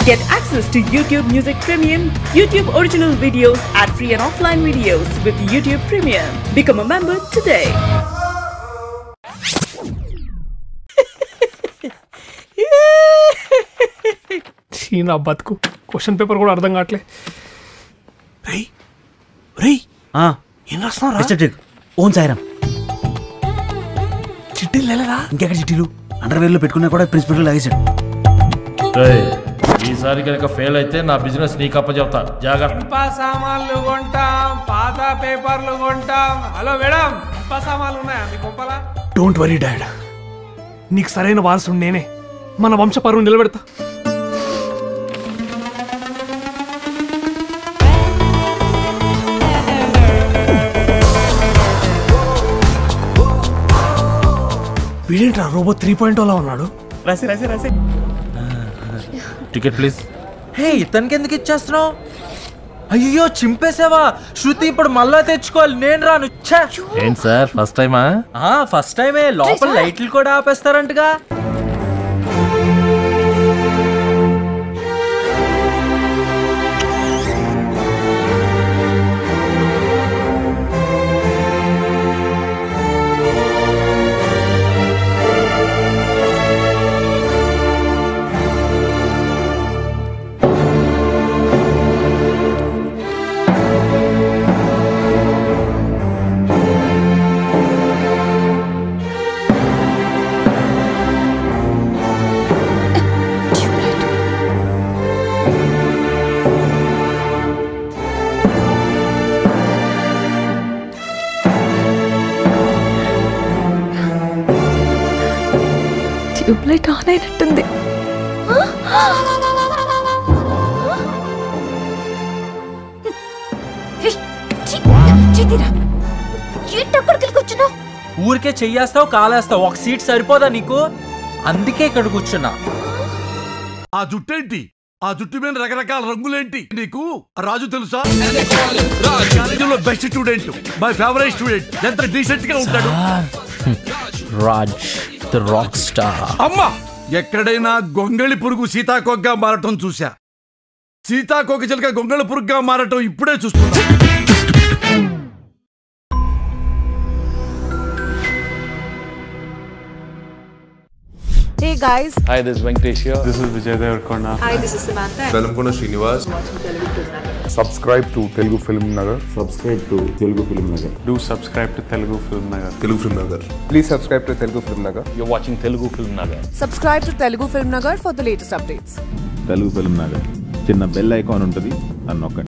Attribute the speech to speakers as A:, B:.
A: Get access to YouTube Music Premium, YouTube original videos, ad-free and offline videos with YouTube Premium. Become a member today.
B: ఛీ, నా బతుకు question paper కూడా అర్థం కావట్లే
C: రేయ్ రేయ్
D: ఆ,
C: ఏం రాస్తున్నారా
D: మిస్టర్ టిక్ ఓన్ సాయిరామ్
C: చిట్టీలు లేలేదా
D: ఇంకెక్కడ చిట్టీలు అండర్వేర్ లో పెట్టుకున్నా కూడా ప్రిన్సిపల్ లాగేశాడు
E: రేయ్, ఈసారి కనుక ఫెయిల్ అయితే నా బిజినెస్ నీకు అప్పచెప్తా జాగ్రత్త
B: ఇనుప సామాన్లు కొంటాం పాత పేపర్లు కొంటాం హలో మేడం ఇనుప సామాన్లు ఉన్నాయా మీ కొంపలా డోంట్ వరీ డాడ్ నీకు సరైన వారసుడు నేనే మన వంశ పరువు నిలబెడతా వీడేంట్రా రోబో త్రీ పాయింట్ అలా ఉన్నాడు
C: రాసి రాసి రాసి
E: టికెట్ ప్లీజ్
F: హే ఇతనికి ఎందుకు ఇచ్చేస్తున్నావు అయ్యో చింపేసావా శృతి ఇప్పుడు మళ్ళా తెచ్చుకోవాలి నేను రాను ఛే!
E: ఏంటి సార్ ఫస్ట్ టైమా
F: ఆ ఫస్ట్ టైమే లోపల లైట్లు కూడా ఆపేస్తారంటగా
G: ట్యూబ్ లైట్ ఆన్ అయినట్టుంది ఏంటక్కడికి కూర్చున్నావు
F: ఊరికే చెయ్యేస్తావు కాలేస్తావు ఒక సీట్ సరిపోదా నీకు అందుకే ఇక్కడ కూర్చున్నా
C: ఆ జుట్టేంటి ఆ జుట్టు మీద రకరకాల రంగులేంటి నీకు ఆ రాజు తెలుసా కాలేజీలో best student my favourite student ఎంత డీసెంట్ గా ఉంటాడు
F: రాజ్ ద రాక్ స్టార్
C: అమ్మా ఎక్కడైనా గొంగళి పురుగు సీతాకోకగా మారటం చూసా సీతాకోక చిలక గొంగళి పురుగుగా మారటం ఇప్పుడే చూస్తున్నా
G: hey guys
H: Hi, this is Venkatesh here. This is Vijay Devarkonda.
I: Velankonda Srinivas
J: subscribe to Telugu film Nagar subscribe to Telugu film Nagar
H: Do subscribe to Telugu Film Nagar.
I: Telugu film Nagar
J: please subscribe to Telugu film Nagar
H: You're watching Telugu Film Nagar.
G: Subscribe to Telugu film Nagar for the latest updates
K: Telugu film Nagar చిన్న bell icon ఉంటుంది అని నొక్కండి